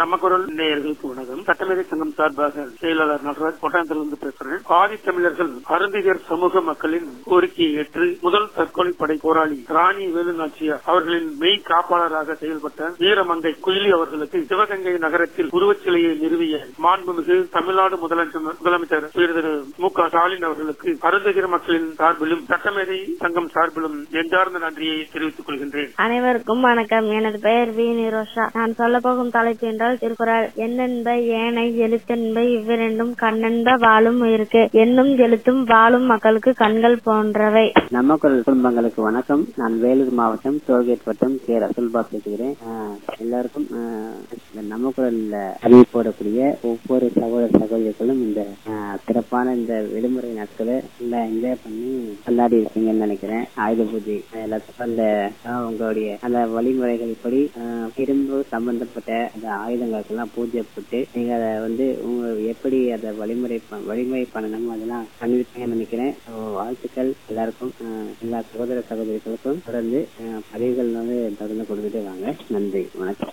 நம்ம குரல் நேயர்களுக்கு வணக்கம் சட்டமேதை சங்கம் சார்பாக செயலாளர் நடராஜ் கொட்டாயத்திலிருந்து பேசுறேன் ஆதித்தமிழர்கள் அருந்திகர் சமூக மக்களின் கோரிக்கையை ஏற்று முதல் தற்கொலை படை போராளி ராணி வேலுநாச்சியார் அவர்களின் மெய் காப்பாளராக செயல்பட்ட வீரமங்கை குயிலி அவர்களுக்கு சிவகங்கை நகரத்தில் உருவச்சிலையை நிறுவிய மாண்புமிகு தமிழ்நாடு முதலமைச்சர் முதலமைச்சர் திரு மு க ஸ்டாலின் அவர்களுக்கு அருந்தகிர மக்களின் சார்பிலும் சட்டமேதை சங்கம் சார்பிலும் நெஞ்சார்ந்த நன்றியை தெரிவித்துக் கொள்கின்றேன் அனைவருக்கும் வணக்கம் எனது பெயர் வி நிரோஷா நான் சொல்ல போகும் தலைப்பு என்றால் திருக்குறள் எண்ணென்ப ஏனை எழுத்தென்ப இவ்விரண்டும் கண்ணென்ப வாழும் இருக்கு எண்ணும் எழுத்தும் வாழும் மக்களுக்கு கண்கள் போன்றவை நம்ம குரல் குடும்பங்களுக்கு வணக்கம் நான் வேலூர் மாவட்டம் டோல்கேட் வட்டம் கே ரசல்பா பேசுகிறேன் ஆஹ் எல்லாருக்கும் ஆஹ் இந்த நம்ம குரல்ல அறிவு போடக்கூடிய ஒவ்வொரு சகோதர சகோதரிகளும் இந்த ஆஹ் சிறப்பான இந்த விடுமுறை நாட்களை நல்லா என்ஜாய் பண்ணி கொண்டாடி இருக்கீங்கன்னு நினைக்கிறேன் ஆயுத பூஜை எல்லாத்துக்கும் அந்த ஆஹ் உங்களுடைய அந்த வழிமுறைகள் படி ஆஹ் இரும்பு சம்பந்தப்பட்ட அந்த ஆயுதங்களுக்கெல்லாம் பூஜை போட்டு நீங்க அதை வந்து உங்க எப்படி அதை வழிமுறை ப- வழிமுறை பண்ணணும் அதெல்லாம் பண்ணிருப்பீங்கன்னு நினைக்கிறேன் So, வாழ்த்துக்கள் எல்லாருக்கும் ஆஹ் எல்லா சகோதர சகோதரிகளுக்கும் தொடர்ந்து ஆஹ் பதிவுகள் வந்து தொடர்ந்து கொடுத்துட்டே வாங்க நன்றி வணக்கம்